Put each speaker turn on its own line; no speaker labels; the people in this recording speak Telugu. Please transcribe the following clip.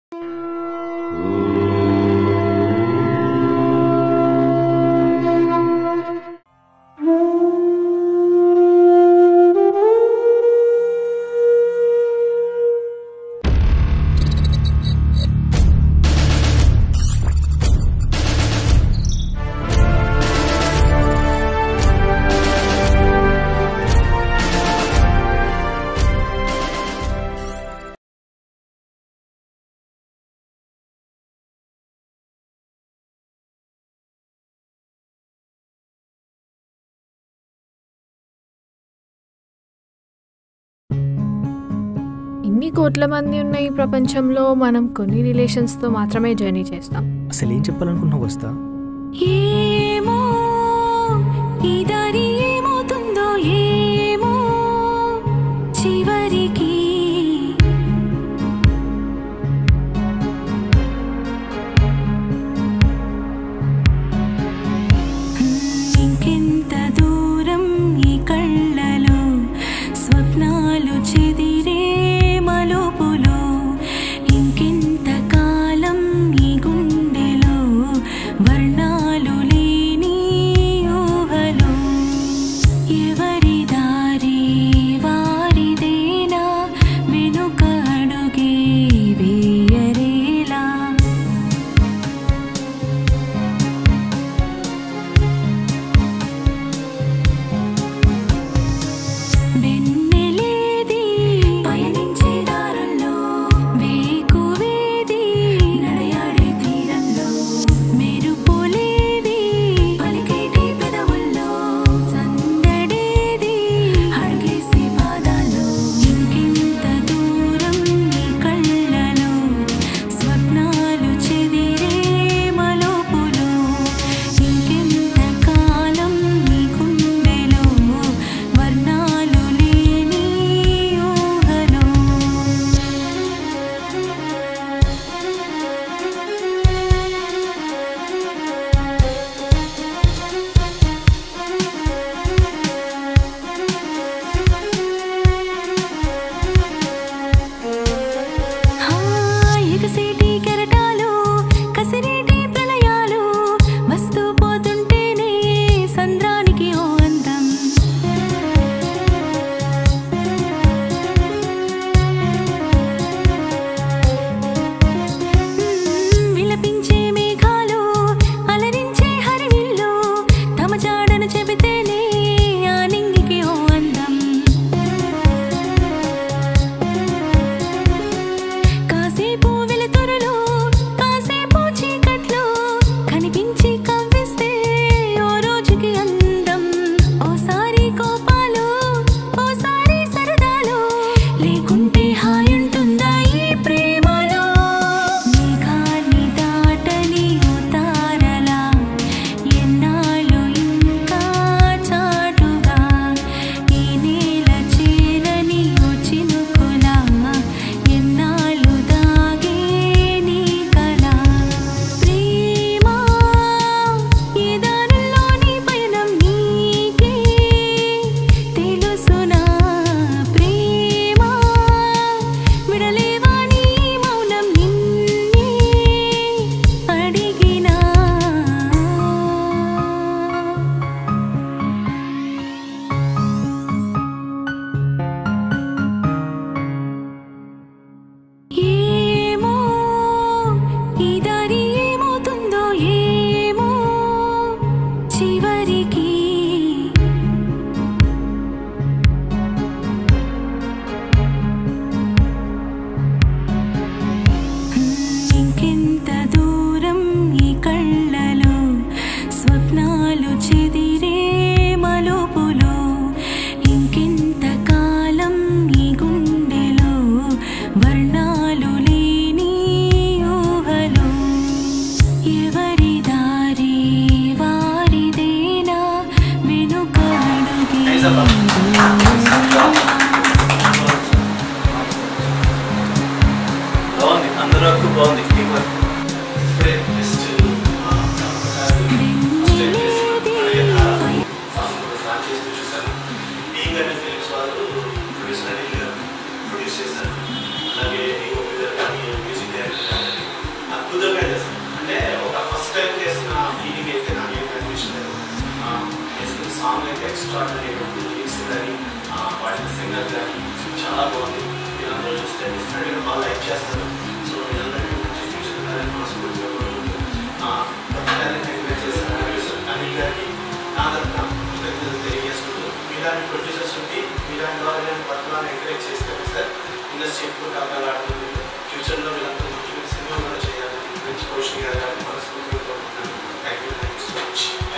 ఇన్ని కోట్ల మంది ఉన్న ఈ ప్రపంచంలో మనం కొన్ని రిలేషన్స్తో మాత్రమే జర్నీ చేస్తాం
అసలు ఏం చెప్పాలనుకుంటున్నావు వస్తా
ఏమో ఈ దారి ఏమవుతుందో ఏమో చివరికి ఇంకెంత దూరం ఈ కళ్ళలో స్వప్నాలు చెదిరే మలుపులో ఇంకెంత కాలం ఈ గుండెలో వర్ణాలు లేని ఊహలో ఎవరి దారి వారిదేనా వెనుక అడుగే వేయరేలా వెన్నెలేది పయనించే దారుల్లో వేకువేది నడయాడే తీరంలో మెరుపులేవి పలికేటి పెదవుల్లో సందడేది అడుగేసే పాదాల్లో ఇంకెంత దూరం నీ కళ్ళలో స్వప్నాలు చెదిరే మలుపులో ఇంకెంత కాలం నీ గుండెలో వర్ణాలు లేని ఊహలో ఎగసేటి కెరటాలు కసిరేటి ప్రళయాలు వస్తూ పోతుంటేనే సంద్రానికి ఓ అందం విలపించే మేఘాలు అలరించే హరివిల్లు తమ జాడను చెబితేనే ఆ నింగికి ఓ అందం కాసేపు వెలుతురులో కాసేపు చీకట్లో కనిపించి కవ్విస్తే ఓ రోజుకి అందం ఓసారి కోపాలు ఓసారి సరదాలు లేకుంటే హాయుంటుందా ఈ ప్రేమలో మేఘాన్ని దాటని ఓ తారలా ఎన్నాళ్ళు ఇంకా చాటుగా ఈ నేల చేరని ఓ చినుకులా ఎన్నాళ్ళు దాగే నీ కళ ప్రేమ ఈ దారుల్లో నీ పయనం నీకే తెలుసునా ప్రేమ విడలేవా నీ మౌనం నిన్నే అడిగినా ఏమో ఈ దారి ఏమవుతుందో ఏమో చివరికి ఇంకెంత దూరం ఈ కళ్ళలో స్వప్నాలు చెదిరే మలుపులో ఇంకెంత కాలం ఈ గుండెలో వర్ణాలు లేని ఊహలో ఎవరి దారి వారిదేనా వెనుక అడుగే
బాగుంది అందరూ వరకు బాగుంది టీం వర్క్ ప్రొడ్యూస్ చేశారు అలాగే మ్యూజిక్ డైరెక్టర్
సాంగ్ అయితే ఎక్స్ట్రాడనరీ ఉంది లిరిక్స్ కానీ పాడిన సింగర్ కానీ చాలా బాగుంది మీరందరూ చూస్తే డిఫరెంట్గా బాగా లైక్ చేస్తారు సో మీరందరికీ మంచి ఫ్యూచర్ ఉండాలని మనస్ఫూర్తిగా కోరుకుంటూ ఆ, కొత్త టాలెంట్ ఎంకరేజ్ చేసిన ప్రొడ్యూసర్ అనిల్ గారికి నా తరఫున కృతజ్ఞతలు తెలియజేసుకుంటూ మీలాంటి ప్రొడ్యూసర్స్ ఉండి మీలాంటి వాళ్ళని వర్తమాన్ని ఎంకరేజ్ చేస్తారు సార్ ఇండస్ట్రీ ఎక్కువ కాగలాడుతుంది ఫ్యూచర్లో వీళ్ళందరూ మంచి మంచి సినిమా కూడా చేయాలని మంచి కోచింగ్ గారు మనస్ఫూర్తిగా కోరుకుంటున్నాను thank you thank you so much